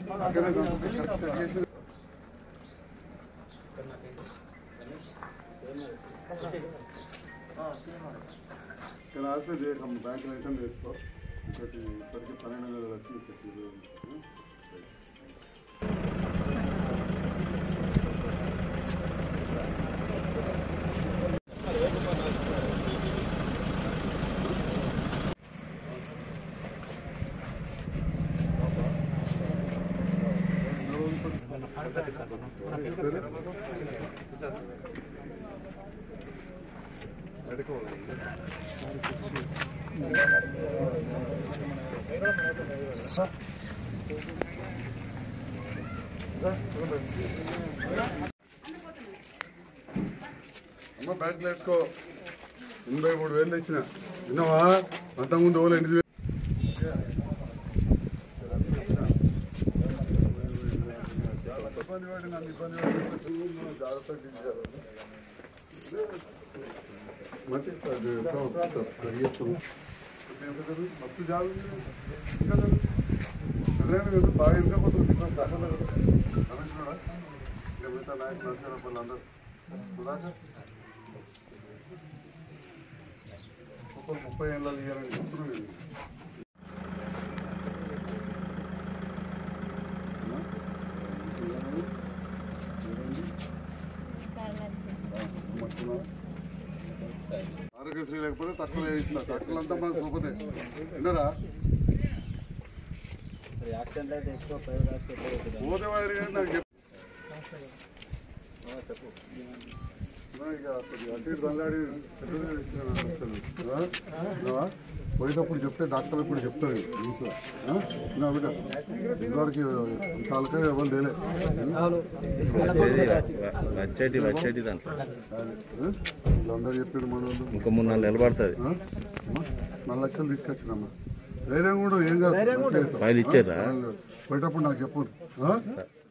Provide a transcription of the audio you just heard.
అక్కడే దాంట్లో correct set చేసి ఇక్కడ ఆశ చేయకమ్మ బ్యాంకులో అయితే వేసుకో ఇప్పటి ఇప్పటికి పన్నెండు వేలు వచ్చి చెప్పి అమ్మ బ్యాంకులో వేసుకో ఎనభై మూడు వేలు తెచ్చిన విన్నావా అంతకుముందు ఓలు ఎనిమిది వేలు ఇబ్బంది పడి నన్ను ఇబ్బంది పడి జాగ్రత్తగా తీసుకోవాలి మంచి మస్తు జాబ్ ఇంకా అదే కదా బాగా ఇంకా పోతుంది రమేష్ కూడా ఇంకా మిగతా నాయకులు నరసింహ వాళ్ళందరూ సుధాకర్ ఒక్కొక్క ముప్పై ఏళ్ళ ఇయ్యాలని చెప్తున్నాను నేను ఆరోగ్యశ్రీ లేకపోతే తక్కువ ఇట్లా తక్కువ అంతా మన సోపతే విన్నరా యాక్సిడెంట్ అయితే ఎక్కువ ప్రైవేట్ హాస్పిటల్ పోతే వారి కానీ నాకు చెప్పు ఆ, చెప్పు నా ఇక కొద్దిగా అటు ఇటు దండాడి పెద్దగా ఇచ్చిన అసలు. ఆ? విన్నావా? పోయేటప్పుడు చెప్తే డాక్టర్ ఇప్పుడు చెప్తారు న్యూస్లో ఆ? విన్నావా బిడ్డ ఇంతవరకు తాలూకా ఎవరు లేలే వచ్చేటి వచ్చేటి దాంట్లో అది, ఆ? వీళ్ళందరూ చెప్పారు మన వాళ్ళు ఇంకో మూడు నాలుగు నిలబడుతుంది ఆ? అమ్మా, నాలుగు లక్షలు తీసుకొచ్చినమ్మా ధైర్యం కూడా ఏం కాదు మంచిగా అవుతుంది. ఫైల్ ఇచ్చారా పోయేటప్పుడు నాకు చెప్పు ఆ?